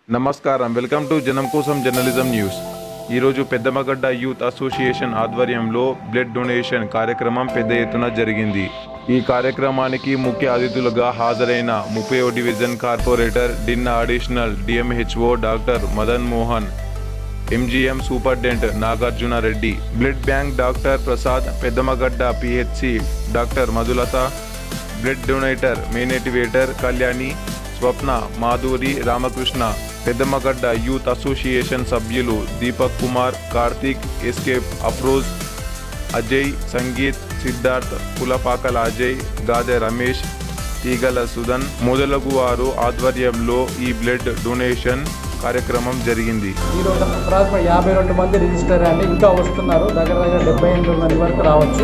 నమస్కారం welcome to జనం కోసం జర్నలిజం న్యూస్ ఈరోజు పెద్దమగడ్డ యూత్ అసోసియేషన్ ఆధ్వర్యంలో బ్లడ్ డొనేషన్ కార్యక్రమం పెద్ద ఎత్తున జరిగింది ఈ కార్యక్రమానికి ముఖ్య అతిథులుగా హాజరైన ముప్పై division corporator Dinna additional DMHO doctor Madan Mohan MGM superintendent Nagarjuna Reddy blood bank doctor Prasad Peddamagadda PHC doctor Madhulatha blood donator motivator Kalyani Swapna Madhuri Ramakrishna Peddammagadda youth association సభ్యులు దీపక్ కుమార్ కార్తీక్ ఎస్కేప్ అఫ్రోజ్ అజయ్ సంగీత్ సిద్ధార్థ్ కులపాకల అజయ్ గాదె రమేష్ తీగల సుధన్ మొదలగు వారు ఆధ్వర్యంలో ఈ బ్లడ్ డొనేషన్ కార్యక్రమం జరిగింది ఈరోజు అప్రాక్సిమేట్ యాభై రెండు మంది రిజిస్టర్ అండి ఇంకా వస్తున్నారు దగ్గర దగ్గర డెబ్బై ఎనిమిది మంది వరకు రావచ్చు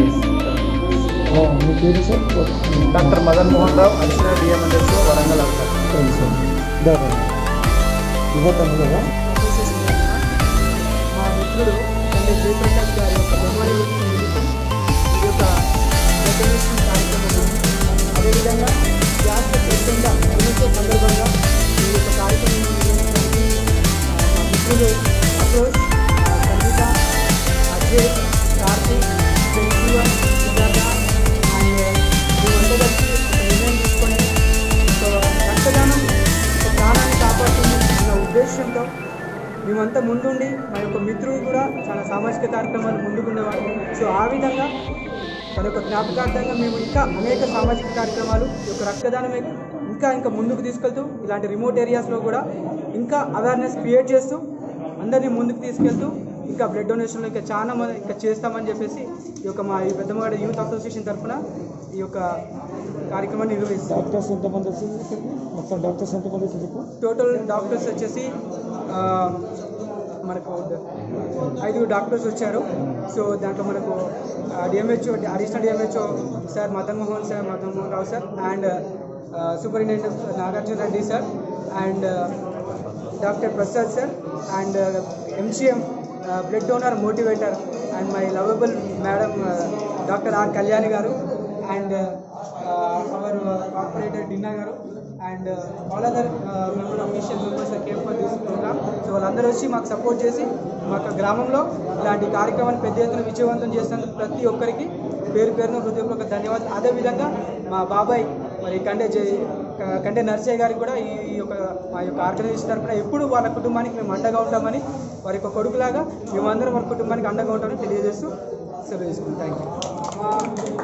మీ పేరు sir doctor Madan Mohan Rao additional DMLS Warangal అంటారు దాదా ఇవ్వతాను కదా మా మిత్రుడు తండ్రి జయప్రకాష్ గారి యొక్క మెమరీ నిమిత్తం ఈ యొక్క డెకరేషన్ కార్యక్రమం అదేవిధంగా జాతీయ ప్రెసిడెంట్గా దినోత్సవ సందర్భంగా ఈ యొక్క కార్యక్రమం నిర్వహించడానికి ఆ, మా మిత్రులు అఫ్రోజ్ ఆ, సంగీత అజయ్ కార్తీక్ జయజీవన్ సుజాత అండ్ మేమంతా కలిసి ఒక నిర్ణయం తీసుకొని సో రక్తదానం ఒక ప్రాణాన్ని కాపాడుతుంది అన్న ఉద్దేశంతో మేమంతా ముందుండి మా యొక్క మిత్రుడు కూడా చాలా సామాజిక కార్యక్రమాలు ముందుకుండేవాడు సో ఆ విధంగా తన యొక్క జ్ఞాపకార్థంగా మేము ఇంకా అనేక సామాజిక కార్యక్రమాలు ఈ యొక్క రక్తదానమే ఇంకా ఇంకా ముందుకు తీసుకెళ్తూ ఇలాంటి రిమోట్ ఏరియాస్లో కూడా ఇంకా అవేర్నెస్ క్రియేట్ చేస్తూ అందరినీ ముందుకు తీసుకెళ్తూ ఇంకా బ్లడ్ డొనేషన్లో ఇంకా చాలా మంది ఇంకా చేస్తామని చెప్పేసి ఈ యొక్క మా ఈ పెద్దమగడ యూత్ అసోసియేషన్ తరఫున ఈ యొక్క కార్యక్రమాన్ని నిర్వహిస్తాం డాక్టర్స్ ఎంతమంది వచ్చింది ఇక్కడికి మొత్తం డాక్టర్స్ ఎంతమంది వచ్చింది ఇప్పుడు టోటల్ డాక్టర్స్ వచ్చేసి ఆ, మనకు ఐదుగురు డాక్టర్స్ వచ్చారు సో దాంట్లో మనకు DMHO additional DMHO sir Madan Mohan sir Madan Mohan Rao sir and superintendent Nagarjuna Reddy sir and doctor Prasad sir and MCM blood donor motivator and my lovable madam doctor R Kalyani garu and our corporator Dinna garu and all other member official members came for this program so వాళ్ళందరూ వచ్చి మాకు support చేసి మా యొక్క గ్రామంలో ఇలాంటి కార్యక్రమాన్ని పెద్ద ఎత్తున విజయవంతం చేసినందుకు ప్రతి ఒక్కరికి పేరు పేరున హృదయపూర్వక ధన్యవాదాలు అదేవిధంగా మా బాబాయ్ మరి కండే జై క- కండే నర్సయ్య గారికి కూడా ఈ ఈ యొక్క మా యొక్క ఆర్గనైజేషన్ తరఫున ఎప్పుడు వాళ్ళ కుటుంబానికి మేము అండగా ఉంటామని వారి యొక్క కొడుకులాగా మేమందరం వారి కుటుంబానికి అండగా ఉంటామని తెలియజేస్తూ సెలవు తీసుకుంటాం థ్యాంక్ యూ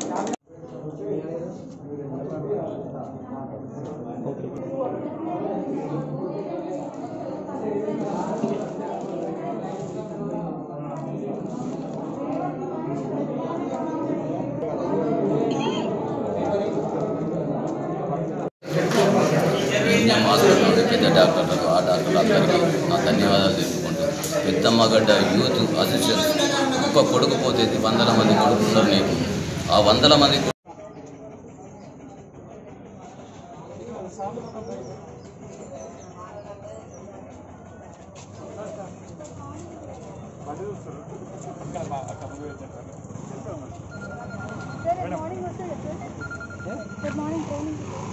హాస్పిటల్ పెద్ద డాక్టర్లకు ఆ డాక్టర్లందరికీ నా ధన్యవాదాలు తెలుపుకుంటూ పెద్దమ్మగడ్డ యూత్ అసోసియేషన్ ఒక్క కొడుకు పోతే వందల మంది కొడుకున్నారు నీకు ఆ వందల మంది కొడుకు Good morning, Mr. Good morning, training.